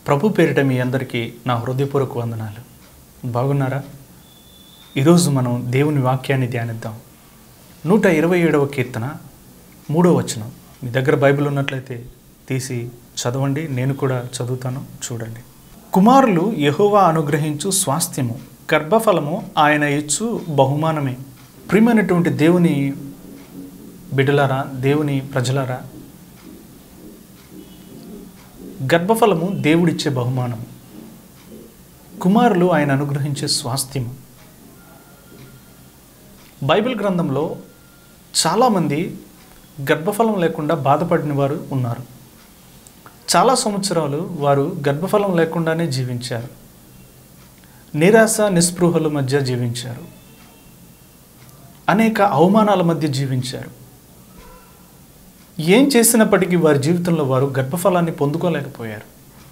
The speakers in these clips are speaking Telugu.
ప్రభు పేరిట మీ అందరికీ నా హృదయపూర్వక వందనాలు బాగున్నారా ఈరోజు మనం దేవుని వాక్యాన్ని ధ్యానిద్దాం నూట ఇరవై ఏడవ కీర్తన మూడో వచనం మీ దగ్గర బైబిల్ ఉన్నట్లయితే తీసి చదవండి నేను కూడా చదువుతాను చూడండి కుమారులు యెహోవా అనుగ్రహించు స్వాస్థ్యము గర్భఫలము ఆయన ఇచ్చు బహుమానమే ప్రియమైనటువంటి దేవుని బిడ్డలారా దేవుని ప్రజలారా గర్భఫలము దేవుడిచ్చే బహుమానం కుమారులు ఆయన అనుగ్రహించే స్వాస్థ్యము బైబిల్ గ్రంథంలో చాలామంది గర్భఫలం లేకుండా బాధపడిన వారు ఉన్నారు చాలా సంవత్సరాలు వారు గర్భఫలం లేకుండానే జీవించారు నిరాశ నిస్పృహల మధ్య జీవించారు అనేక అవమానాల మధ్య జీవించారు ఏం చేసినప్పటికీ వారి జీవితంలో వారు గర్భఫలాన్ని పొందుకోలేకపోయారు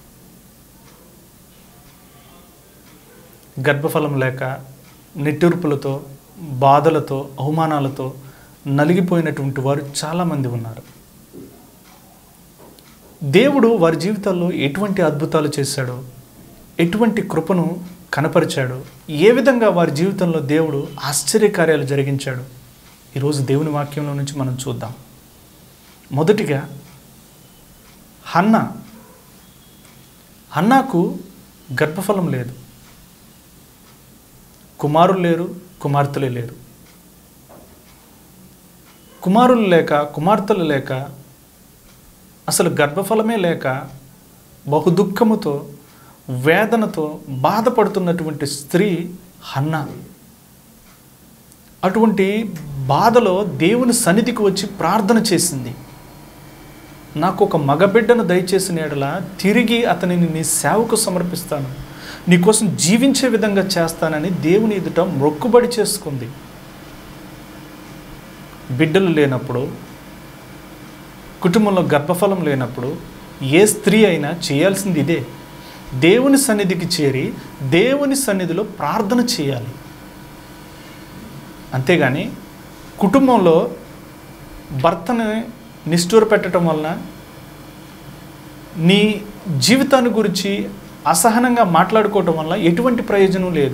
గర్భఫలం లేక నిట్టూర్పులతో బాధలతో అవమానాలతో నలిగిపోయినటువంటి వారు చాలామంది ఉన్నారు దేవుడు వారి జీవితాల్లో ఎటువంటి అద్భుతాలు చేశాడో ఎటువంటి కృపను కనపరిచాడో ఏ విధంగా వారి జీవితంలో దేవుడు ఆశ్చర్యకార్యాలు జరిగించాడు ఈరోజు దేవుని వాక్యంలో నుంచి మనం చూద్దాం మొదటిగా హన్న హన్నాకు గర్భఫలం లేదు కుమారులు లేరు కుమార్తెలే లేరు కుమారులు లేక కుమార్తెలు లేక అసలు గర్భఫలమే లేక బహుదుఖముతో వేదనతో బాధపడుతున్నటువంటి స్త్రీ హన్న అటువంటి బాధలో దేవుని సన్నిధికి వచ్చి ప్రార్థన చేసింది నాకు ఒక మగబిడ్డను దయచేసిన ఎడల తిరిగి అతనిని నీ సేవకు సమర్పిస్తాను నీకోసం జీవించే విధంగా చేస్తానని దేవుని ఎదుట మొక్కుబడి చేసుకుంది బిడ్డలు లేనప్పుడు కుటుంబంలో గర్భఫలం లేనప్పుడు ఏ స్త్రీ అయినా చేయాల్సింది ఇదే దేవుని సన్నిధికి చేరి దేవుని సన్నిధిలో ప్రార్థన చేయాలి అంతేగాని కుటుంబంలో భర్తని నిష్ఠూర పెట్టడం వలన నీ జీవితాన్ని గురించి అసహనంగా మాట్లాడుకోవటం వల్ల ఎటువంటి ప్రయోజనం లేదు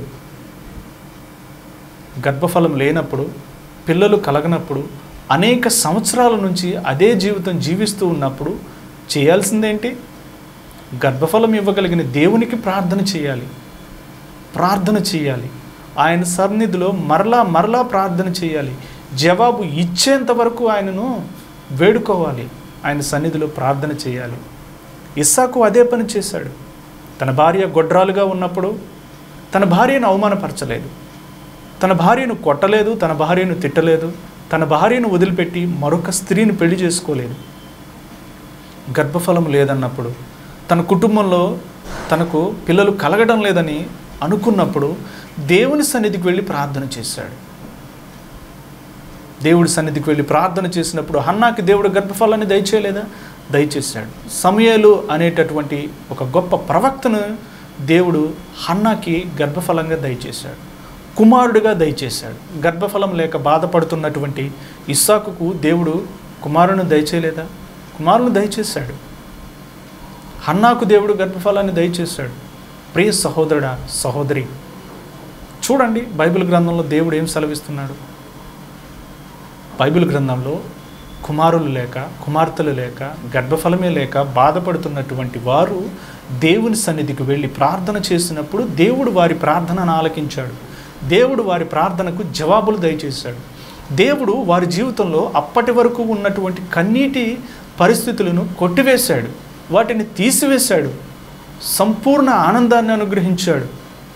గర్భఫలం లేనప్పుడు పిల్లలు కలగనప్పుడు అనేక సంవత్సరాల నుంచి అదే జీవితం జీవిస్తూ ఉన్నప్పుడు చేయాల్సిందేంటి గర్భఫలం ఇవ్వగలిగిన దేవునికి ప్రార్థన చేయాలి ప్రార్థన చేయాలి ఆయన సన్నిధిలో మరలా మరలా ప్రార్థన చేయాలి జవాబు ఇచ్చేంత వరకు ఆయనను వేడుకోవాలి ఆయన సన్నిధిలో ప్రార్థన చేయాలి ఇస్సాకు అదే పని చేశాడు తన భార్య గొడ్రాలుగా ఉన్నప్పుడు తన భార్యను అవమానపరచలేదు తన భార్యను కొట్టలేదు తన భార్యను తిట్టలేదు తన భార్యను వదిలిపెట్టి మరొక స్త్రీని పెళ్లి చేసుకోలేదు గర్భఫలం లేదన్నప్పుడు తన కుటుంబంలో తనకు పిల్లలు కలగడం లేదని అనుకున్నప్పుడు దేవుని సన్నిధికి వెళ్ళి ప్రార్థన చేశాడు దేవుడి సన్నిధికి వెళ్ళి ప్రార్థన చేసినప్పుడు హన్నాకి దేవుడు గర్భఫలాన్ని దయచేయలేదా దయచేశాడు సమయలు అనేటటువంటి ఒక గొప్ప ప్రవక్తను దేవుడు హన్నాకి గర్భఫలంగా దయచేశాడు కుమారుడిగా దయచేశాడు గర్భఫలం లేక బాధపడుతున్నటువంటి ఇస్సాకుకు దేవుడు కుమారుని దయచేయలేదా కుమారుని దయచేశాడు హన్నాకు దేవుడు గర్భఫలాన్ని దయచేశాడు ప్రియ సహోదరుడా సహోదరి చూడండి బైబిల్ గ్రంథంలో దేవుడు ఏం సెలవిస్తున్నాడు బైబిల్ గ్రంథంలో కుమారులు లేక కుమార్తెలు లేక గర్భఫలమే లేక బాధపడుతున్నటువంటి వారు దేవుని సన్నిధికి వెళ్ళి ప్రార్థన చేసినప్పుడు దేవుడు వారి ప్రార్థనను ఆలకించాడు దేవుడు వారి ప్రార్థనకు జవాబులు దయచేశాడు దేవుడు వారి జీవితంలో అప్పటి వరకు ఉన్నటువంటి కన్నీటి పరిస్థితులను కొట్టివేశాడు వాటిని తీసివేశాడు సంపూర్ణ ఆనందాన్ని అనుగ్రహించాడు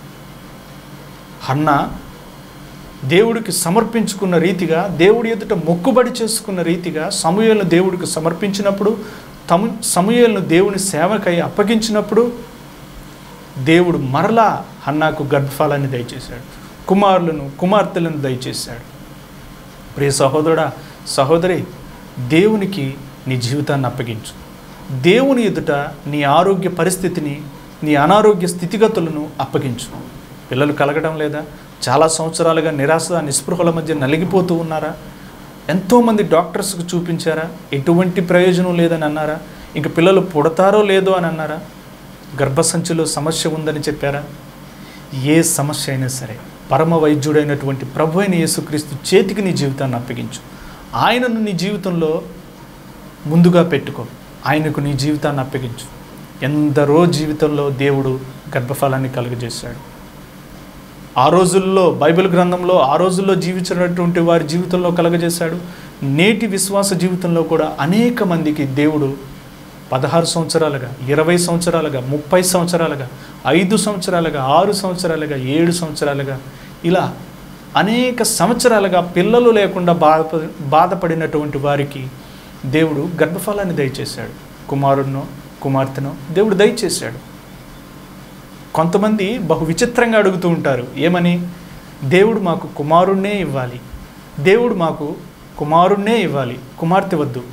హన్న దేవుడికి సమర్పించుకున్న రీతిగా దేవుడి ఎదుట మొక్కుబడి చేసుకున్న రీతిగా సమూహలను దేవుడికి సమర్పించినప్పుడు తము సమూహలను దేవుని సేవకై అప్పగించినప్పుడు దేవుడు మరలా హన్నాకు గర్భఫలాన్ని దయచేశాడు కుమారులను కుమార్తెలను దయచేశాడు ప్రియ సహోదరుడా సహోదరి దేవునికి నీ జీవితాన్ని అప్పగించు దేవుని ఎదుట నీ ఆరోగ్య పరిస్థితిని నీ అనారోగ్య స్థితిగతులను అప్పగించు పిల్లలు కలగడం లేదా చాలా సంవత్సరాలుగా నిరాశ నిస్పృహల మధ్య నలిగిపోతూ ఉన్నారా ఎంతోమంది డాక్టర్స్కి చూపించారా ఎటువంటి ప్రయోజనం లేదని అన్నారా ఇంక పిల్లలు పుడతారో లేదో అని అన్నారా గర్భసంచిలో సమస్య ఉందని చెప్పారా ఏ సమస్య అయినా సరే పరమ వైద్యుడైనటువంటి ప్రభు అయిన యేసుక్రీస్తు చేతికి నీ జీవితాన్ని అప్పగించు ఆయనను నీ జీవితంలో ముందుగా పెట్టుకో ఆయనకు నీ జీవితాన్ని అప్పగించు ఎందరో జీవితంలో దేవుడు గర్భఫలాన్ని కలుగజేశాడు ఆ రోజుల్లో బైబిల్ గ్రంథంలో ఆ రోజుల్లో జీవించినటువంటి వారి జీవితంలో కలగజేశాడు నేటి విశ్వాస జీవితంలో కూడా అనేక మందికి దేవుడు పదహారు సంవత్సరాలుగా ఇరవై సంవత్సరాలుగా ముప్పై సంవత్సరాలుగా ఐదు సంవత్సరాలుగా ఆరు సంవత్సరాలుగా ఏడు సంవత్సరాలుగా ఇలా అనేక సంవత్సరాలుగా పిల్లలు లేకుండా బాధ బాధపడినటువంటి వారికి దేవుడు గర్భఫలాన్ని దయచేశాడు కుమారుడినో కుమార్తెనో దేవుడు దయచేశాడు కొంతమంది బహు విచిత్రంగా అడుగుతూ ఉంటారు ఏమని దేవుడు మాకు కుమారుణ్ణే ఇవ్వాలి దేవుడు మాకు కుమారుణ్ణే ఇవ్వాలి కుమార్తె వద్దు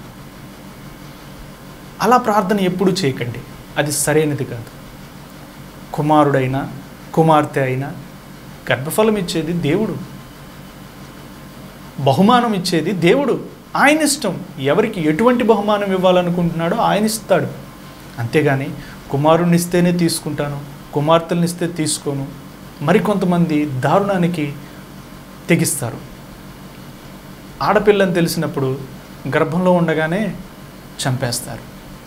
అలా ప్రార్థన ఎప్పుడూ చేయకండి అది సరైనది కాదు కుమారుడైనా కుమార్తె అయినా గర్భఫలం ఇచ్చేది దేవుడు బహుమానం ఇచ్చేది దేవుడు ఆయన ఇష్టం ఎవరికి ఎటువంటి బహుమానం ఇవ్వాలనుకుంటున్నాడో ఆయన ఇస్తాడు అంతేగాని కుమారుణ్ణి ఇస్తేనే తీసుకుంటాను కుమార్తెలను ఇస్తే తీసుకోను మరికొంతమంది దారుణానికి తెగిస్తారు ఆడపిల్లని తెలిసినప్పుడు గర్భంలో ఉండగానే చంపేస్తారు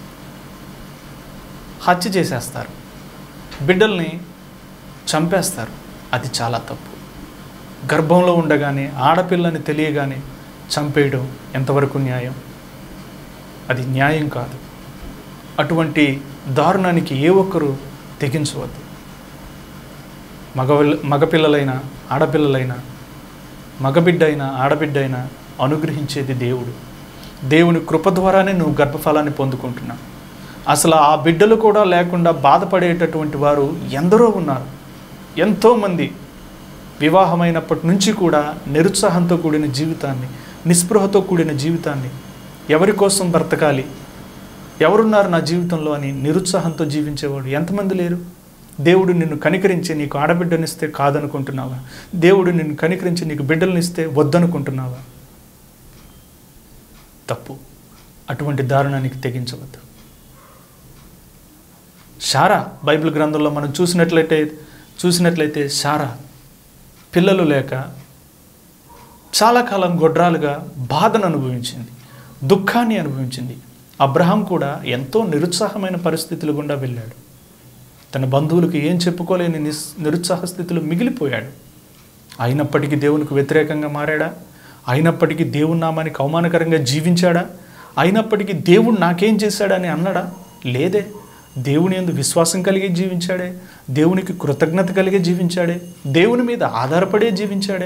హత్య చేసేస్తారు బిడ్డల్ని చంపేస్తారు అది చాలా తప్పు గర్భంలో ఉండగానే ఆడపిల్లని తెలియగానే చంపేయడం ఎంతవరకు న్యాయం అది న్యాయం కాదు అటువంటి దారుణానికి ఏ ఒక్కరూ తెగించవద్దు మగ మగపిల్లలైనా ఆడపిల్లలైనా మగబిడ్డ అయినా ఆడబిడ్డ అయినా అనుగ్రహించేది దేవుడు దేవుని కృప ద్వారానే నువ్వు గర్భఫలాన్ని పొందుకుంటున్నావు అసలు ఆ బిడ్డలు కూడా లేకుండా బాధపడేటటువంటి వారు ఎందరో ఉన్నారు ఎంతోమంది వివాహమైనప్పటి నుంచి కూడా నిరుత్సాహంతో కూడిన జీవితాన్ని నిస్పృహతో కూడిన జీవితాన్ని ఎవరి కోసం బ్రతకాలి ఎవరున్నారు నా జీవితంలో అని నిరుత్సాహంతో జీవించేవాడు ఎంతమంది లేరు దేవుడు నిన్ను కనికరించి నీకు ఆడబిడ్డనిస్తే కాదనుకుంటున్నావా దేవుడు నిన్ను కనికరించి నీకు బిడ్డలనిస్తే వద్దనుకుంటున్నావా తప్పు అటువంటి దారుణానికి తెగించవద్దు షారా బైబిల్ గ్రంథంలో మనం చూసినట్లయితే చూసినట్లయితే షారా పిల్లలు లేక చాలా కాలం గొడ్రాలుగా బాధను అనుభవించింది దుఃఖాన్ని అనుభవించింది అబ్రహాం కూడా ఎంతో నిరుత్సాహమైన పరిస్థితులు గుండా వెళ్ళాడు తన బంధువులకు ఏం చెప్పుకోలేని నిస్ నిరుత్సాహ స్థితిలో మిగిలిపోయాడు అయినప్పటికీ దేవునికి వ్యతిరేకంగా మారాడా అయినప్పటికీ దేవుని నామానికి అవమానకరంగా జీవించాడా అయినప్పటికీ దేవుడు నాకేం చేశాడని అన్నాడా లేదే దేవుని ఎందు విశ్వాసం కలిగి జీవించాడే దేవునికి కృతజ్ఞత కలిగి జీవించాడే దేవుని మీద ఆధారపడే జీవించాడే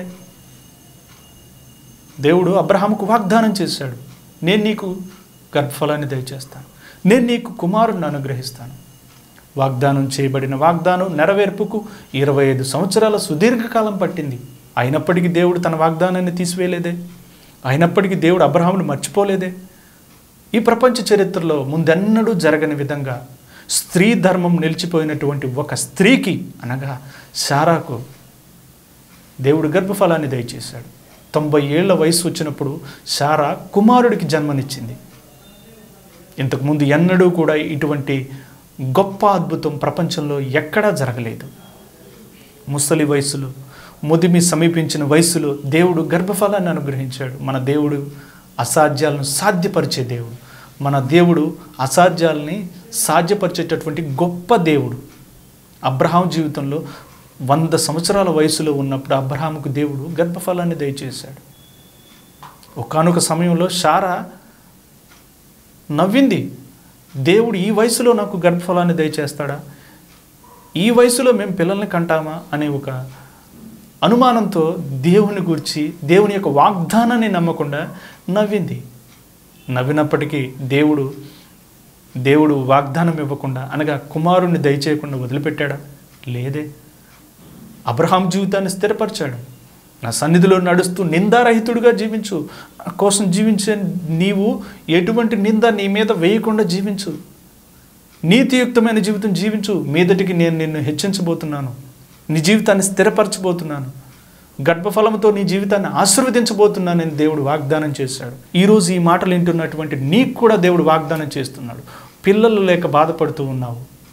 దేవుడు అబ్రహాముకు వాగ్దానం చేశాడు నేను నీకు గర్భఫలాన్ని దయచేస్తాను నేను నీకు కుమారుణ్ణి అనుగ్రహిస్తాను వాగ్దానం చేయబడిన వాగ్దానం నెరవేర్పుకు ఇరవై ఐదు సంవత్సరాల సుదీర్ఘకాలం పట్టింది అయినప్పటికీ దేవుడు తన వాగ్దానాన్ని తీసివేయలేదే అయినప్పటికీ దేవుడు అబ్రహామును మర్చిపోలేదే ఈ ప్రపంచ చరిత్రలో ముందెన్నడూ జరగని విధంగా స్త్రీ ధర్మం నిలిచిపోయినటువంటి ఒక స్త్రీకి అనగా శారాకు దేవుడు గర్భఫలాన్ని దయచేశాడు తొంభై ఏళ్ల వయసు వచ్చినప్పుడు శారా కుమారుడికి జన్మనిచ్చింది ఇంతకుముందు ఎన్నడూ కూడా ఇటువంటి గొప్ప అద్భుతం ప్రపంచంలో ఎక్కడా జరగలేదు ముసలి వయసులో ముదిమి సమీపించిన వయసులో దేవుడు గర్భఫలాన్ని అనుగ్రహించాడు మన దేవుడు అసాధ్యాలను సాధ్యపరిచే దేవుడు మన దేవుడు అసాధ్యాలని సాధ్యపరిచేటటువంటి గొప్ప దేవుడు అబ్రహాం జీవితంలో వంద సంవత్సరాల వయసులో ఉన్నప్పుడు అబ్రహాముకు దేవుడు గర్భఫలాన్ని దయచేశాడు ఒకనొక సమయంలో షారా నవ్వింది దేవుడు ఈ వయసులో నాకు గర్భఫలాన్ని దయచేస్తాడా ఈ వయసులో మేము పిల్లల్ని కంటామా అనే ఒక అనుమానంతో దేవుని గురించి దేవుని యొక్క వాగ్దానాన్ని నమ్మకుండా నవ్వింది నవ్వినప్పటికీ దేవుడు దేవుడు వాగ్దానం ఇవ్వకుండా అనగా కుమారుణ్ణి దయచేయకుండా వదిలిపెట్టాడా లేదే అబ్రహాం జీవితాన్ని స్థిరపరిచాడు నా సన్నిధిలో నడుస్తూ నిందారహితుడిగా జీవించు నా కోసం జీవించే నీవు ఎటువంటి నింద నీ మీద వేయకుండా జీవించు నీతియుక్తమైన జీవితం జీవించు మీదటికి నేను నిన్ను హెచ్చించబోతున్నాను నీ జీవితాన్ని స్థిరపరచబోతున్నాను గర్భఫలంతో నీ జీవితాన్ని ఆశీర్వదించబోతున్నానని దేవుడు వాగ్దానం చేశాడు ఈరోజు ఈ మాటలు వింటున్నటువంటి నీకు కూడా దేవుడు వాగ్దానం చేస్తున్నాడు పిల్లలు లేక బాధపడుతూ ఉన్నావు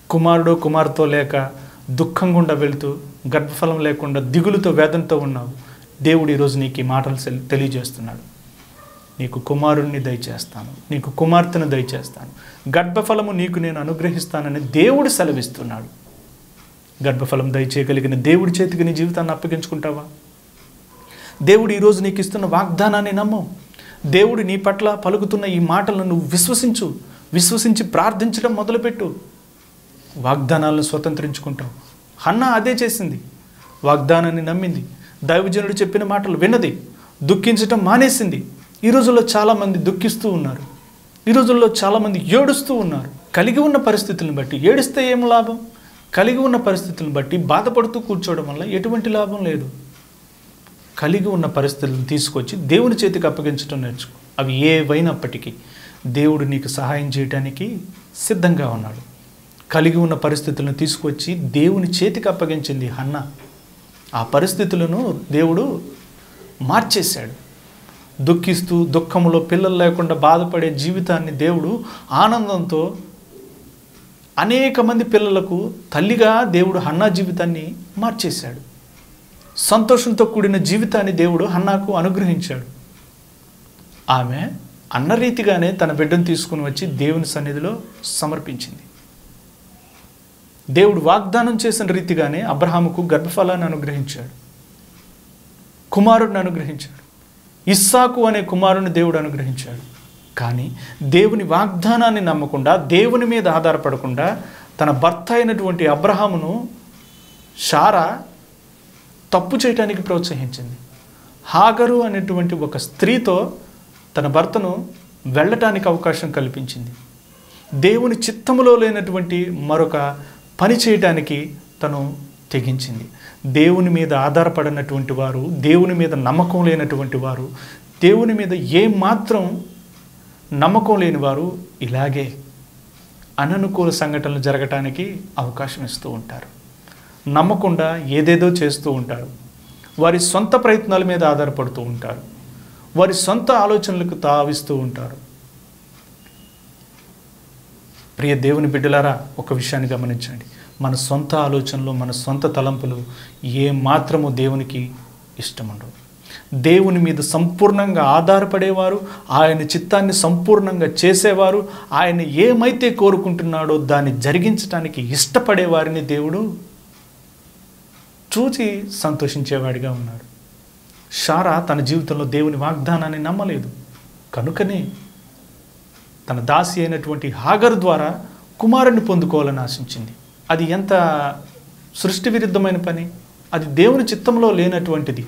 కుమారుడు కుమార్తె లేక దుఃఖం గుండా వెళ్తూ గర్భఫలం లేకుండా దిగులుతో వేదనతో ఉన్నావు దేవుడు ఈరోజు నీకు ఈ మాటలు సెల్- తెలియజేస్తున్నాడు నీకు కుమారుణ్ణి దయచేస్తాను నీకు కుమార్తెను దయచేస్తాను గర్భఫలము నీకు నేను అనుగ్రహిస్తానని దేవుడు సెలవిస్తున్నాడు గర్భఫలం దయచేయగలిగిన దేవుడి చేతికి నీ జీవితాన్ని అప్పగించుకుంటావా దేవుడు ఈరోజు నీకు ఇస్తున్న వాగ్దానాన్ని నమ్ము దేవుడు నీ పట్ల పలుకుతున్న ఈ మాటలను నువ్వు విశ్వసించు విశ్వసించి ప్రార్థించడం మొదలుపెట్టు వాగ్దానాలను స్వతంత్రించుకుంటావు హన్న అదే చేసింది వాగ్దానాన్ని నమ్మింది దైవజనుడు చెప్పిన మాటలు విన్నది దుఃఖించటం మానేసింది ఈ రోజుల్లో చాలామంది దుఃఖిస్తూ ఉన్నారు ఈ రోజుల్లో చాలామంది ఏడుస్తూ ఉన్నారు కలిగి ఉన్న పరిస్థితులను బట్టి ఏడిస్తే ఏం లాభం కలిగి ఉన్న పరిస్థితులను బట్టి బాధపడుతూ కూర్చోవడం వల్ల ఎటువంటి లాభం లేదు కలిగి ఉన్న పరిస్థితులను తీసుకొచ్చి దేవుని చేతికి అప్పగించడం నేర్చుకో అవి ఏవైనప్పటికీ దేవుడు నీకు సహాయం చేయడానికి సిద్ధంగా ఉన్నాడు కలిగి ఉన్న పరిస్థితులను తీసుకొచ్చి దేవుని చేతికి అప్పగించింది హన్న ఆ పరిస్థితులను దేవుడు మార్చేశాడు దుఃఖిస్తూ దుఃఖంలో పిల్లలు లేకుండా బాధపడే జీవితాన్ని దేవుడు ఆనందంతో అనేక మంది పిల్లలకు తల్లిగా దేవుడు హన్నా జీవితాన్ని మార్చేశాడు సంతోషంతో కూడిన జీవితాన్ని దేవుడు హన్నాకు అనుగ్రహించాడు ఆమె అన్న రీతిగానే తన బిడ్డను తీసుకుని వచ్చి దేవుని సన్నిధిలో సమర్పించింది దేవుడు వాగ్దానం చేసిన రీతిగానే అబ్రహాముకు గర్భఫలాన్ని అనుగ్రహించాడు కుమారుడిని అనుగ్రహించాడు ఇస్సాకు అనే కుమారుని దేవుడు అనుగ్రహించాడు కానీ దేవుని వాగ్దానాన్ని నమ్మకుండా దేవుని మీద ఆధారపడకుండా తన భర్త అయినటువంటి అబ్రహామును షారా తప్పు చేయటానికి ప్రోత్సహించింది హాగరు అనేటువంటి ఒక స్త్రీతో తన భర్తను వెళ్ళటానికి అవకాశం కల్పించింది దేవుని చిత్తములో లేనటువంటి మరొక పని చేయటానికి తను తెగించింది దేవుని మీద ఆధారపడినటువంటి వారు దేవుని మీద నమ్మకం లేనటువంటి వారు దేవుని మీద ఏమాత్రం నమ్మకం లేని వారు ఇలాగే అననుకూల సంఘటనలు జరగటానికి అవకాశం ఇస్తూ ఉంటారు నమ్మకుండా ఏదేదో చేస్తూ ఉంటారు వారి సొంత ప్రయత్నాల మీద ఆధారపడుతూ ఉంటారు వారి సొంత ఆలోచనలకు తావిస్తూ ఉంటారు ప్రియ దేవుని బిడ్డలారా ఒక విషయాన్ని గమనించండి మన సొంత ఆలోచనలు మన సొంత తలంపులు ఏ మాత్రము దేవునికి ఇష్టముండవు దేవుని మీద సంపూర్ణంగా ఆధారపడేవారు ఆయన చిత్తాన్ని సంపూర్ణంగా చేసేవారు ఆయన ఏమైతే కోరుకుంటున్నాడో దాన్ని జరిగించడానికి ఇష్టపడే వారిని దేవుడు చూచి సంతోషించేవాడిగా ఉన్నాడు షారా తన జీవితంలో దేవుని వాగ్దానాన్ని నమ్మలేదు కనుకనే తన దాసి అయినటువంటి హాగర్ ద్వారా కుమారుని పొందుకోవాలని ఆశించింది అది ఎంత సృష్టి విరుద్ధమైన పని అది దేవుని చిత్తంలో లేనటువంటిది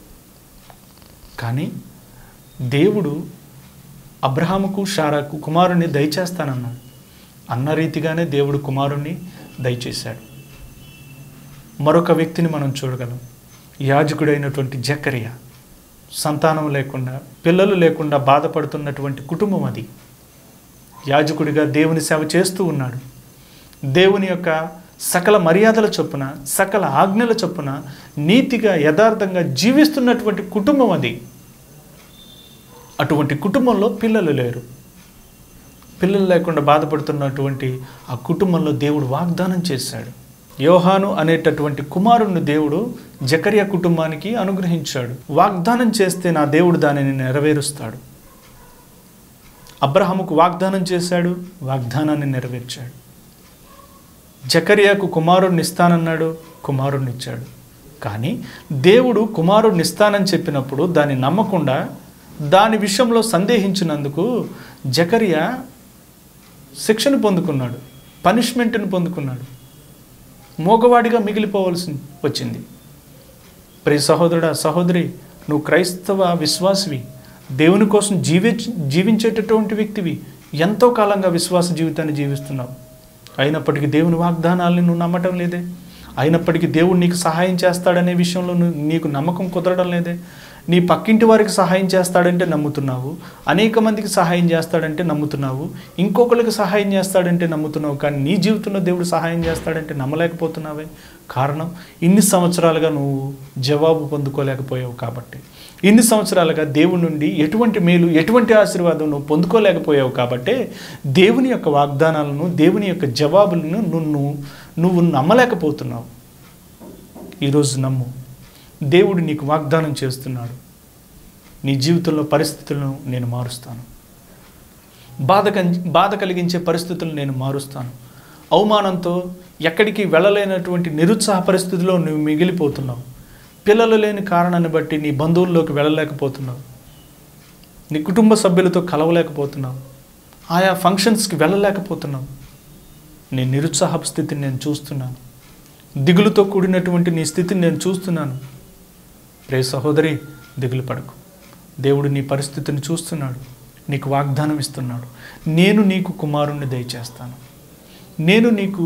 కానీ దేవుడు అబ్రహాముకు షారాకు కుమారుణ్ణి దయచేస్తానన్నాడు అన్న రీతిగానే దేవుడు కుమారుణ్ణి దయచేశాడు మరొక వ్యక్తిని మనం చూడగలం యాజకుడైనటువంటి జకరియా సంతానం లేకుండా పిల్లలు లేకుండా బాధపడుతున్నటువంటి కుటుంబం అది యాజకుడిగా దేవుని సేవ చేస్తూ ఉన్నాడు దేవుని యొక్క సకల మర్యాదల చొప్పున సకల ఆజ్ఞల చొప్పున నీతిగా యథార్థంగా జీవిస్తున్నటువంటి కుటుంబం అది అటువంటి కుటుంబంలో పిల్లలు లేరు పిల్లలు లేకుండా బాధపడుతున్నటువంటి ఆ కుటుంబంలో దేవుడు వాగ్దానం చేశాడు యోహాను అనేటటువంటి కుమారుణ్ణి దేవుడు జకరియా కుటుంబానికి అనుగ్రహించాడు వాగ్దానం చేస్తే నా దేవుడు దానిని నెరవేరుస్తాడు అబ్రహాముకు వాగ్దానం చేశాడు వాగ్దానాన్ని నెరవేర్చాడు జకరియాకు కుమారుడిని ఇస్తానన్నాడు కుమారుడిని ఇచ్చాడు కానీ దేవుడు కుమారుడిని ఇస్తానని చెప్పినప్పుడు దాన్ని నమ్మకుండా దాని విషయంలో సందేహించినందుకు జకరియా శిక్షను పొందుకున్నాడు పనిష్మెంట్ని పొందుకున్నాడు మోగవాడిగా మిగిలిపోవలసి వచ్చింది ప్రియ సహోదరుడా సహోదరి నువ్వు క్రైస్తవ విశ్వాసివి దేవుని కోసం జీవి జీవించేటటువంటి వ్యక్తివి ఎంతో కాలంగా విశ్వాస జీవితాన్ని జీవిస్తున్నావు అయినప్పటికీ దేవుని వాగ్దానాల్ని నువ్వు నమ్మటం లేదే అయినప్పటికీ దేవుడు నీకు సహాయం చేస్తాడనే విషయంలో నువ్వు నీకు నమ్మకం కుదరడం లేదే నీ పక్కింటి వారికి సహాయం చేస్తాడంటే నమ్ముతున్నావు అనేక మందికి సహాయం చేస్తాడంటే నమ్ముతున్నావు ఇంకొకరికి సహాయం చేస్తాడంటే నమ్ముతున్నావు కానీ నీ జీవితంలో దేవుడు సహాయం చేస్తాడంటే నమ్మలేకపోతున్నావే కారణం ఇన్ని సంవత్సరాలుగా నువ్వు జవాబు పొందుకోలేకపోయావు కాబట్టి ఇన్ని సంవత్సరాలుగా దేవుని నుండి ఎటువంటి మేలు ఎటువంటి ఆశీర్వాదం నువ్వు పొందుకోలేకపోయావు కాబట్టే దేవుని యొక్క వాగ్దానాలను దేవుని యొక్క జవాబులను నువ్వు నువ్వు నమ్మలేకపోతున్నావు ఈరోజు నమ్ము దేవుడు నీకు వాగ్దానం చేస్తున్నాడు నీ జీవితంలో పరిస్థితులను నేను మారుస్తాను బాధ కం- బాధ కలిగించే పరిస్థితులను నేను మారుస్తాను అవమానంతో ఎక్కడికి వెళ్ళలేనటువంటి నిరుత్సాహ పరిస్థితిలో నువ్వు మిగిలిపోతున్నావు పిల్లలు లేని కారణాన్ని బట్టి నీ బంధువుల్లోకి వెళ్ళలేకపోతున్నావు నీ కుటుంబ సభ్యులతో కలవలేకపోతున్నావు ఆయా ఫంక్షన్స్కి వెళ్ళలేకపోతున్నావు నీ నిరుత్సాహపు స్థితిని నేను చూస్తున్నాను దిగులుతో కూడినటువంటి నీ స్థితిని నేను చూస్తున్నాను ప్రే సహోదరి దిగులు పడకు దేవుడు నీ పరిస్థితిని చూస్తున్నాడు నీకు వాగ్దానం ఇస్తున్నాడు నేను నీకు కుమారుణ్ణి దయచేస్తాను నేను నీకు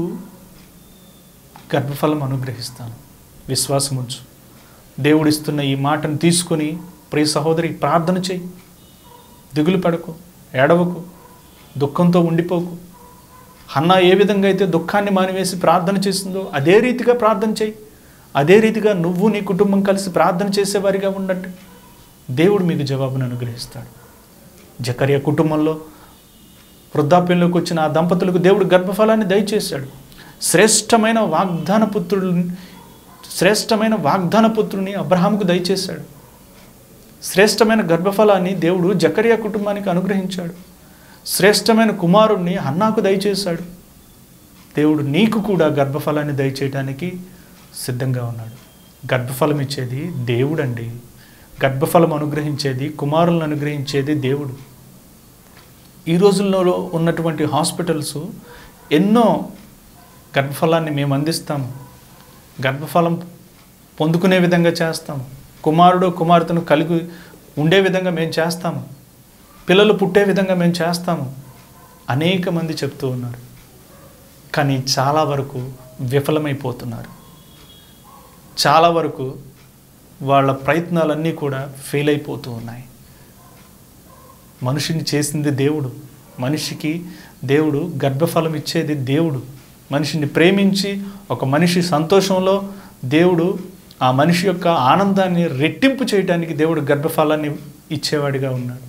గర్భఫలం అనుగ్రహిస్తాను విశ్వాసం ఉంచు దేవుడిస్తున్న ఈ మాటను తీసుకొని ప్రియ సహోదరి ప్రార్థన చేయి దిగులు పడకు ఏడవకు దుఃఖంతో ఉండిపోకు హన్నా ఏ విధంగా అయితే దుఃఖాన్ని మానివేసి ప్రార్థన చేసిందో అదే రీతిగా ప్రార్థన చేయి అదే రీతిగా నువ్వు నీ కుటుంబం కలిసి ప్రార్థన చేసేవారిగా ఉండండి దేవుడు మీకు జవాబును అనుగ్రహిస్తాడు జకర్య కుటుంబంలో వృద్ధాప్యంలోకి వచ్చిన ఆ దంపతులకు దేవుడు గర్భఫలాన్ని దయచేశాడు శ్రేష్టమైన వాగ్దాన పుత్రుడు శ్రేష్టమైన వాగ్దాన పుత్రుని అబ్రహాముకు దయచేశాడు శ్రేష్టమైన గర్భఫలాన్ని దేవుడు జకరియా కుటుంబానికి అనుగ్రహించాడు శ్రేష్టమైన కుమారుణ్ణి హన్నాకు దయచేశాడు దేవుడు నీకు కూడా గర్భఫలాన్ని దయచేయడానికి సిద్ధంగా ఉన్నాడు గర్భఫలం ఇచ్చేది దేవుడండి గర్భఫలం అనుగ్రహించేది కుమారులను అనుగ్రహించేది దేవుడు ఈ రోజుల్లో ఉన్నటువంటి హాస్పిటల్స్ ఎన్నో గర్భఫలాన్ని మేము అందిస్తాము గర్భఫలం పొందుకునే విధంగా చేస్తాము కుమారుడు కుమార్తెను కలిగి ఉండే విధంగా మేము చేస్తాము పిల్లలు పుట్టే విధంగా మేము చేస్తాము అనేక మంది చెప్తూ ఉన్నారు కానీ చాలా వరకు విఫలమైపోతున్నారు చాలా వరకు వాళ్ళ ప్రయత్నాలన్నీ కూడా ఫెయిల్ అయిపోతూ ఉన్నాయి మనిషిని చేసింది దేవుడు మనిషికి దేవుడు గర్భఫలం ఇచ్చేది దేవుడు మనిషిని ప్రేమించి ఒక మనిషి సంతోషంలో దేవుడు ఆ మనిషి యొక్క ఆనందాన్ని రెట్టింపు చేయడానికి దేవుడు గర్భఫలాన్ని ఇచ్చేవాడిగా ఉన్నాడు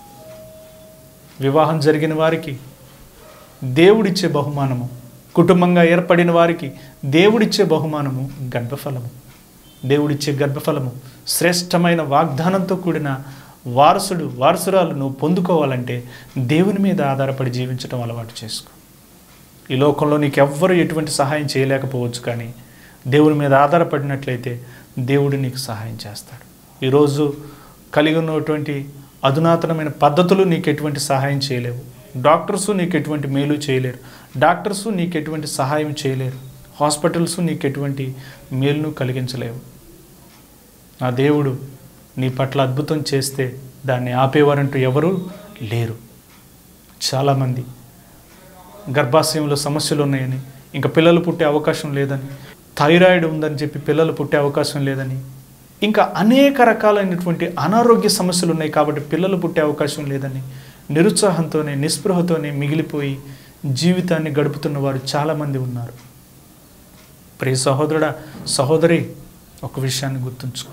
వివాహం జరిగిన వారికి దేవుడిచ్చే బహుమానము కుటుంబంగా ఏర్పడిన వారికి దేవుడిచ్చే బహుమానము గర్భఫలము దేవుడిచ్చే గర్భఫలము శ్రేష్టమైన వాగ్దానంతో కూడిన వారసుడు వారసురాలు నువ్వు పొందుకోవాలంటే దేవుని మీద ఆధారపడి జీవించడం అలవాటు చేసుకో ఈ లోకంలో నీకు ఎవ్వరు ఎటువంటి సహాయం చేయలేకపోవచ్చు కానీ దేవుని మీద ఆధారపడినట్లయితే దేవుడు నీకు సహాయం చేస్తాడు ఈరోజు కలిగి ఉన్నటువంటి అధునాతనమైన పద్ధతులు నీకు ఎటువంటి సహాయం చేయలేవు డాక్టర్స్ నీకు ఎటువంటి మేలు చేయలేరు డాక్టర్స్ నీకు ఎటువంటి సహాయం చేయలేరు హాస్పిటల్స్ నీకు ఎటువంటి మేలును కలిగించలేవు నా దేవుడు నీ పట్ల అద్భుతం చేస్తే దాన్ని ఆపేవారంటూ ఎవరు లేరు చాలామంది గర్భాశయంలో సమస్యలు ఉన్నాయని ఇంకా పిల్లలు పుట్టే అవకాశం లేదని థైరాయిడ్ ఉందని చెప్పి పిల్లలు పుట్టే అవకాశం లేదని ఇంకా అనేక రకాలైనటువంటి అనారోగ్య సమస్యలు ఉన్నాయి కాబట్టి పిల్లలు పుట్టే అవకాశం లేదని నిరుత్సాహంతోనే నిస్పృహతోనే మిగిలిపోయి జీవితాన్ని గడుపుతున్న వారు చాలామంది ఉన్నారు ప్రియ సహోదరుడా సహోదరి ఒక విషయాన్ని గుర్తుంచుకో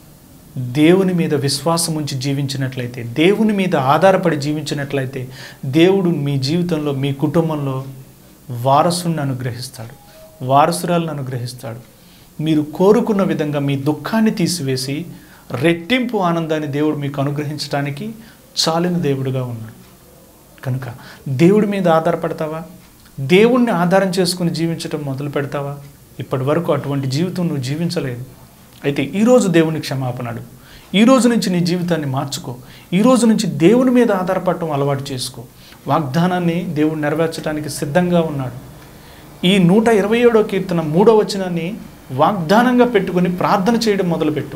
దేవుని మీద విశ్వాసం ఉంచి జీవించినట్లయితే దేవుని మీద ఆధారపడి జీవించినట్లయితే దేవుడు మీ జీవితంలో మీ కుటుంబంలో వారసుని అనుగ్రహిస్తాడు వారసురాలను అనుగ్రహిస్తాడు మీరు కోరుకున్న విధంగా మీ దుఃఖాన్ని తీసివేసి రెట్టింపు ఆనందాన్ని దేవుడు మీకు అనుగ్రహించడానికి చాలిన దేవుడుగా ఉన్నాడు కనుక దేవుడి మీద ఆధారపడతావా దేవుణ్ణి ఆధారం చేసుకుని జీవించటం మొదలు పెడతావా ఇప్పటి వరకు అటువంటి జీవితం నువ్వు జీవించలేదు అయితే ఈరోజు దేవుని క్షమాపణ అడుగు ఈ రోజు నుంచి నీ జీవితాన్ని మార్చుకో ఈ రోజు నుంచి దేవుని మీద ఆధారపడటం అలవాటు చేసుకో వాగ్దానాన్ని దేవుడు నెరవేర్చడానికి సిద్ధంగా ఉన్నాడు ఈ నూట ఇరవై ఏడో కీర్తన మూడో వచనాన్ని వాగ్దానంగా పెట్టుకొని ప్రార్థన చేయడం మొదలుపెట్టు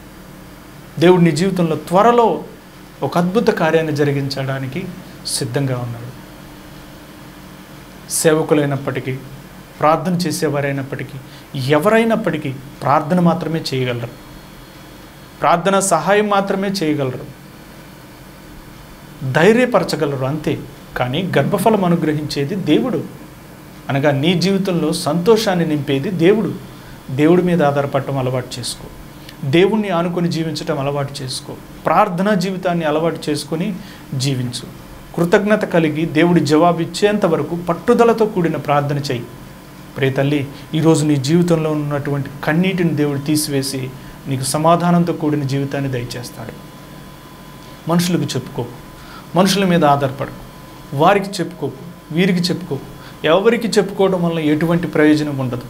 దేవుడు నీ జీవితంలో త్వరలో ఒక అద్భుత కార్యాన్ని జరిగించడానికి సిద్ధంగా ఉన్నాడు సేవకులైనప్పటికీ ప్రార్థన చేసేవారైనప్పటికీ ఎవరైనప్పటికీ ప్రార్థన మాత్రమే చేయగలరు ప్రార్థన సహాయం మాత్రమే చేయగలరు ధైర్యపరచగలరు అంతే కానీ గర్భఫలం అనుగ్రహించేది దేవుడు అనగా నీ జీవితంలో సంతోషాన్ని నింపేది దేవుడు దేవుడి మీద ఆధారపడటం అలవాటు చేసుకో దేవుణ్ణి ఆనుకొని జీవించటం అలవాటు చేసుకో ప్రార్థనా జీవితాన్ని అలవాటు చేసుకొని జీవించు కృతజ్ఞత కలిగి దేవుడి జవాబు ఇచ్చేంత వరకు పట్టుదలతో కూడిన ప్రార్థన చెయ్యి ప్రే తల్లి ఈరోజు నీ జీవితంలో ఉన్నటువంటి కన్నీటిని దేవుడు తీసివేసి నీకు సమాధానంతో కూడిన జీవితాన్ని దయచేస్తాడు మనుషులకు చెప్పుకోకు మనుషుల మీద ఆధారపడకు వారికి చెప్పుకోకు వీరికి చెప్పుకోకు ఎవరికి చెప్పుకోవడం వల్ల ఎటువంటి ప్రయోజనం ఉండదు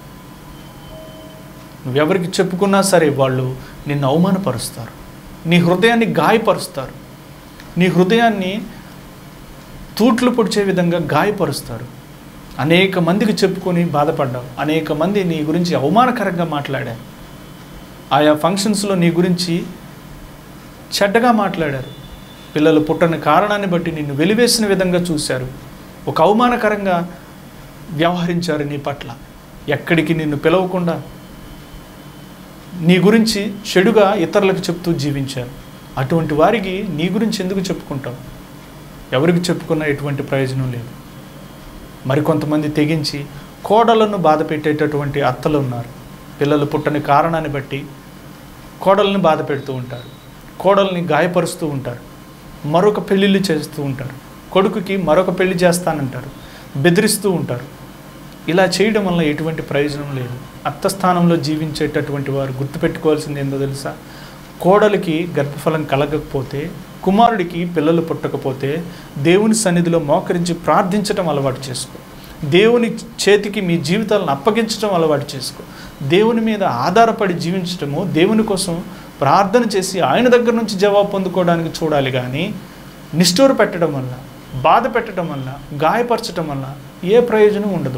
నువ్వెవరికి చెప్పుకున్నా సరే వాళ్ళు నిన్ను అవమానపరుస్తారు నీ హృదయాన్ని గాయపరుస్తారు నీ హృదయాన్ని తూట్లు పొడిచే విధంగా గాయపరుస్తారు అనేక మందికి చెప్పుకొని బాధపడ్డావు అనేక మంది నీ గురించి అవమానకరంగా మాట్లాడారు ఆయా ఫంక్షన్స్లో నీ గురించి చెడ్డగా మాట్లాడారు పిల్లలు పుట్టని కారణాన్ని బట్టి నిన్ను వెలివేసిన విధంగా చూశారు ఒక అవమానకరంగా వ్యవహరించారు నీ పట్ల ఎక్కడికి నిన్ను పిలవకుండా నీ గురించి చెడుగా ఇతరులకు చెప్తూ జీవించారు అటువంటి వారికి నీ గురించి ఎందుకు చెప్పుకుంటావు ఎవరికి చెప్పుకున్నా ఎటువంటి ప్రయోజనం లేదు మరికొంతమంది తెగించి కోడలను బాధ పెట్టేటటువంటి అత్తలు ఉన్నారు పిల్లలు పుట్టని కారణాన్ని బట్టి కోడల్ని బాధ పెడుతూ ఉంటారు కోడల్ని గాయపరుస్తూ ఉంటారు మరొక పెళ్ళిళ్ళు చేస్తూ ఉంటారు కొడుకుకి మరొక పెళ్లి చేస్తానంటారు బెదిరిస్తూ ఉంటారు ఇలా చేయడం వల్ల ఎటువంటి ప్రయోజనం లేదు అత్త స్థానంలో జీవించేటటువంటి వారు గుర్తుపెట్టుకోవాల్సింది ఏందో తెలుసా కోడలికి గర్భఫలం కలగకపోతే కుమారుడికి పిల్లలు పుట్టకపోతే దేవుని సన్నిధిలో మోకరించి ప్రార్థించడం అలవాటు చేసుకో దేవుని చేతికి మీ జీవితాలను అప్పగించడం అలవాటు చేసుకో దేవుని మీద ఆధారపడి జీవించటము దేవుని కోసం ప్రార్థన చేసి ఆయన దగ్గర నుంచి జవాబు పొందుకోవడానికి చూడాలి కానీ నిష్ఠూరు పెట్టడం వల్ల బాధ పెట్టడం వల్ల గాయపరచడం వల్ల ఏ ప్రయోజనం ఉండదు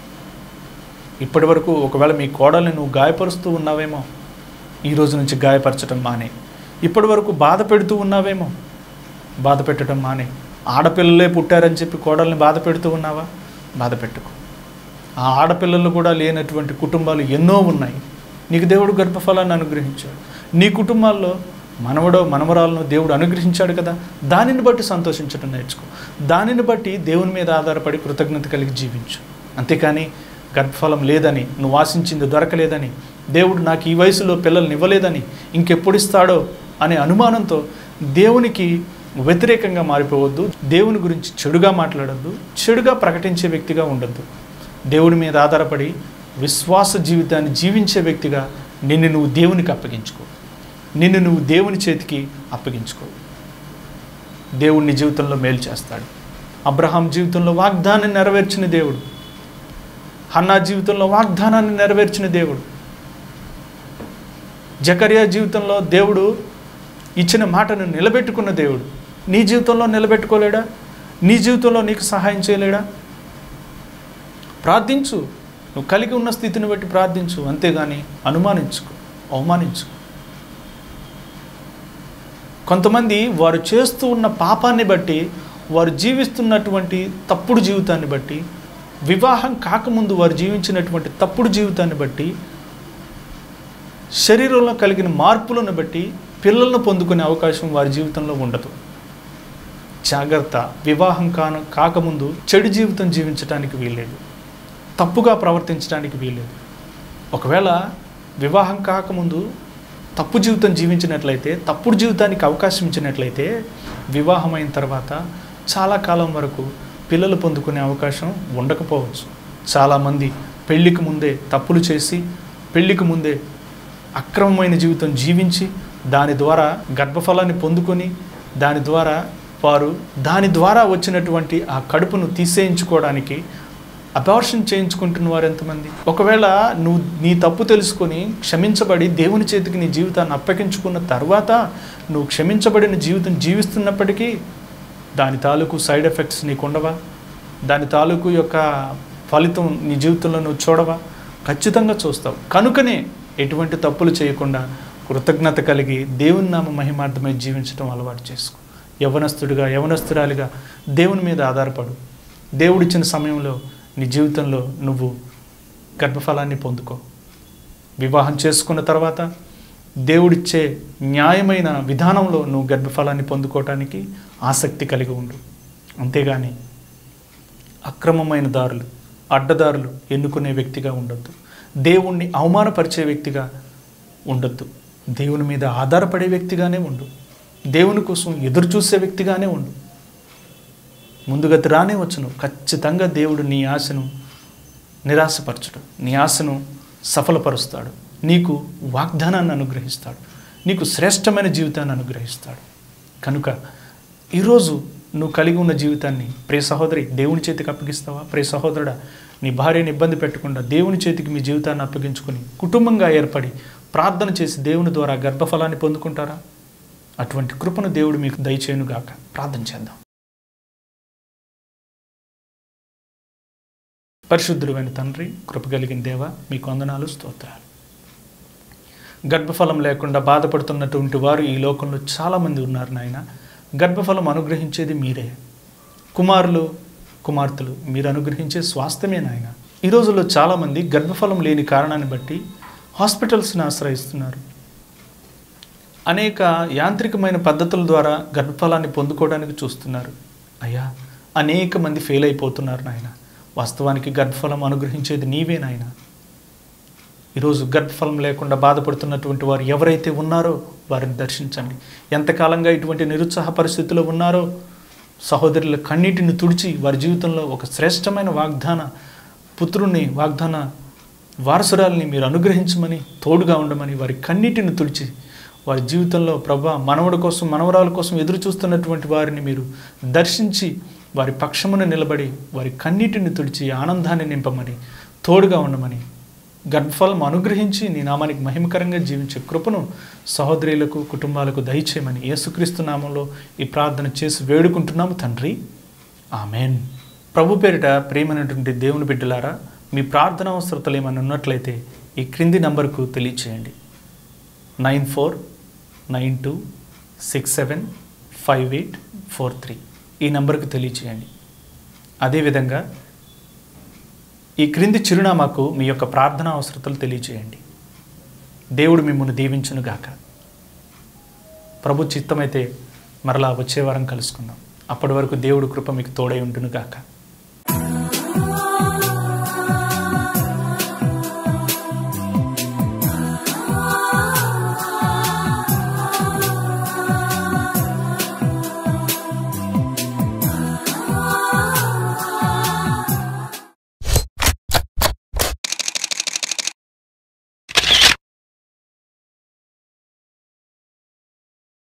ఇప్పటి వరకు ఒకవేళ మీ కోడల్ని నువ్వు గాయపరుస్తూ ఉన్నావేమో ఈ రోజు నుంచి గాయపరచడం మానే ఇప్పటి వరకు బాధ పెడుతూ ఉన్నావేమో బాధ పెట్టడం మానే ఆడపిల్లలే పుట్టారని చెప్పి కోడల్ని బాధ పెడుతూ ఉన్నావా బాధ పెట్టుకో ఆ ఆడపిల్లలు కూడా లేనటువంటి కుటుంబాలు ఎన్నో ఉన్నాయి నీకు దేవుడు గర్భఫలాన్ని అనుగ్రహించాడు నీ కుటుంబాల్లో మనవడో మనవరాలను దేవుడు అనుగ్రహించాడు కదా దానిని బట్టి సంతోషించడం నేర్చుకో దానిని బట్టి దేవుని మీద ఆధారపడి కృతజ్ఞత కలిగి జీవించు అంతేకాని గర్భఫలం లేదని నువ్వు ఆశించింది దొరకలేదని దేవుడు నాకు ఈ వయసులో పిల్లల్ని ఇవ్వలేదని ఇంకెప్పుడు ఇస్తాడో అనే అనుమానంతో దేవునికి వ్యతిరేకంగా మారిపోవద్దు దేవుని గురించి చెడుగా మాట్లాడద్దు చెడుగా ప్రకటించే వ్యక్తిగా ఉండద్దు దేవుని మీద ఆధారపడి విశ్వాస జీవితాన్ని జీవించే వ్యక్తిగా నిన్ను నువ్వు దేవునికి అప్పగించుకో నిన్ను నువ్వు దేవుని చేతికి అప్పగించుకో దేవుడు నీ జీవితంలో మేలు చేస్తాడు అబ్రహాం జీవితంలో వాగ్దానాన్ని నెరవేర్చిన దేవుడు హన్నా జీవితంలో వాగ్దానాన్ని నెరవేర్చిన దేవుడు జకరియా జీవితంలో దేవుడు ఇచ్చిన మాటను నిలబెట్టుకున్న దేవుడు నీ జీవితంలో నిలబెట్టుకోలేడా నీ జీవితంలో నీకు సహాయం చేయలేడా ప్రార్థించు నువ్వు కలిగి ఉన్న స్థితిని బట్టి ప్రార్థించు అంతేగాని అనుమానించుకో అవమానించుకో కొంతమంది వారు చేస్తూ ఉన్న పాపాన్ని బట్టి వారు జీవిస్తున్నటువంటి తప్పుడు జీవితాన్ని బట్టి వివాహం కాకముందు వారు జీవించినటువంటి తప్పుడు జీవితాన్ని బట్టి శరీరంలో కలిగిన మార్పులను బట్టి పిల్లలను పొందుకునే అవకాశం వారి జీవితంలో ఉండదు జాగ్రత్త వివాహం కాను కాకముందు చెడు జీవితం జీవించడానికి వీల్లేదు తప్పుగా ప్రవర్తించడానికి వీల్లేదు ఒకవేళ వివాహం కాకముందు తప్పు జీవితం జీవించినట్లయితే తప్పుడు జీవితానికి అవకాశం ఇచ్చినట్లయితే వివాహం అయిన తర్వాత చాలా కాలం వరకు పిల్లలు పొందుకునే అవకాశం ఉండకపోవచ్చు చాలామంది పెళ్ళికి ముందే తప్పులు చేసి పెళ్ళికి ముందే అక్రమమైన జీవితం జీవించి దాని ద్వారా గర్భఫలాన్ని పొందుకొని దాని ద్వారా వారు దాని ద్వారా వచ్చినటువంటి ఆ కడుపును తీసేయించుకోవడానికి అబార్షన్ చేయించుకుంటున్న వారు ఎంతమంది ఒకవేళ నువ్వు నీ తప్పు తెలుసుకొని క్షమించబడి దేవుని చేతికి నీ జీవితాన్ని అప్పగించుకున్న తర్వాత నువ్వు క్షమించబడిన జీవితం జీవిస్తున్నప్పటికీ దాని తాలూకు సైడ్ ఎఫెక్ట్స్ నీకు ఉండవా దాని తాలూకు యొక్క ఫలితం నీ జీవితంలో నువ్వు చూడవా ఖచ్చితంగా చూస్తావు కనుకనే ఎటువంటి తప్పులు చేయకుండా కృతజ్ఞత కలిగి దేవుని నామ మహిమార్థమై జీవించడం అలవాటు చేసుకో యవనస్తుడిగా యవనస్తురాలిగా దేవుని మీద ఆధారపడు దేవుడిచ్చిన సమయంలో నీ జీవితంలో నువ్వు గర్భఫలాన్ని పొందుకో వివాహం చేసుకున్న తర్వాత దేవుడిచ్చే న్యాయమైన విధానంలో నువ్వు గర్భఫలాన్ని పొందుకోవటానికి ఆసక్తి కలిగి ఉండు అంతేగాని అక్రమమైన దారులు అడ్డదారులు ఎన్నుకునే వ్యక్తిగా ఉండొద్దు దేవుణ్ణి అవమానపరిచే వ్యక్తిగా ఉండొద్దు దేవుని మీద ఆధారపడే వ్యక్తిగానే ఉండు దేవుని కోసం ఎదురు చూసే వ్యక్తిగానే ఉండు ముందుగతి రానే వచ్చును ఖచ్చితంగా దేవుడు నీ ఆశను నిరాశపరచడు నీ ఆశను సఫలపరుస్తాడు నీకు వాగ్దానాన్ని అనుగ్రహిస్తాడు నీకు శ్రేష్టమైన జీవితాన్ని అనుగ్రహిస్తాడు కనుక ఈరోజు నువ్వు కలిగి ఉన్న జీవితాన్ని ప్రియ సహోదరి దేవుని చేతికి అప్పగిస్తావా ప్రియ సహోదరుడా నీ భార్యని ఇబ్బంది పెట్టకుండా దేవుని చేతికి మీ జీవితాన్ని అప్పగించుకొని కుటుంబంగా ఏర్పడి ప్రార్థన చేసి దేవుని ద్వారా గర్భఫలాన్ని పొందుకుంటారా అటువంటి కృపను దేవుడు మీకు దయచేయునుగాక ప్రార్థన చేద్దాం పరిశుద్ధుడైన తండ్రి కృప కలిగిన దేవ మీకు వందనాలు స్తోత్రాలు గర్భఫలం లేకుండా బాధపడుతున్నటువంటి వారు ఈ లోకంలో చాలామంది ఉన్నారు నాయన గర్భఫలం అనుగ్రహించేది మీరే కుమారులు కుమార్తెలు మీరు అనుగ్రహించే స్వాస్థ్యమే నాయన ఈ రోజుల్లో చాలామంది గర్భఫలం లేని కారణాన్ని బట్టి హాస్పిటల్స్ని ఆశ్రయిస్తున్నారు అనేక యాంత్రికమైన పద్ధతుల ద్వారా గర్భఫలాన్ని పొందుకోవడానికి చూస్తున్నారు అయ్యా అనేక మంది ఫెయిల్ అయిపోతున్నారు నాయన వాస్తవానికి గర్భఫలం అనుగ్రహించేది నీవే నాయన ఈరోజు గర్భఫలం లేకుండా బాధపడుతున్నటువంటి వారు ఎవరైతే ఉన్నారో వారిని దర్శించండి ఎంతకాలంగా ఇటువంటి నిరుత్సాహ పరిస్థితిలో ఉన్నారో సహోదరుల కన్నీటిని తుడిచి వారి జీవితంలో ఒక శ్రేష్టమైన వాగ్దాన పుత్రుణ్ణి వాగ్దాన వారసురాల్ని మీరు అనుగ్రహించమని తోడుగా ఉండమని వారి కన్నీటిని తుడిచి వారి జీవితంలో ప్రభా మనవడి కోసం మనవరాల కోసం ఎదురు చూస్తున్నటువంటి వారిని మీరు దర్శించి వారి పక్షమున నిలబడి వారి కన్నీటిని తుడిచి ఆనందాన్ని నింపమని తోడుగా ఉండమని గర్భఫలం అనుగ్రహించి నీ నామానికి మహిమకరంగా జీవించే కృపను సహోదరులకు కుటుంబాలకు దయచేయమని యేసుక్రీస్తు నామంలో ఈ ప్రార్థన చేసి వేడుకుంటున్నాము తండ్రి ఆమెన్ ప్రభు పేరిట ప్రేమైనటువంటి దేవుని బిడ్డలారా మీ ప్రార్థన అవసరతలు ఏమైనా ఉన్నట్లయితే ఈ క్రింది నంబర్కు తెలియచేయండి nine four nine two six seven five eight four three ఈ నంబర్కు తెలియచేయండి అదేవిధంగా ఈ క్రింది చిరునామాకు మీ యొక్క ప్రార్థన అవసరతలు తెలియచేయండి దేవుడు మిమ్మల్ని దీవించునుగాక ప్రభు చిత్తమైతే మరలా వచ్చే వారం కలుసుకుందాం అప్పటి వరకు దేవుడు కృప మీకు తోడై ఉంటునుగాక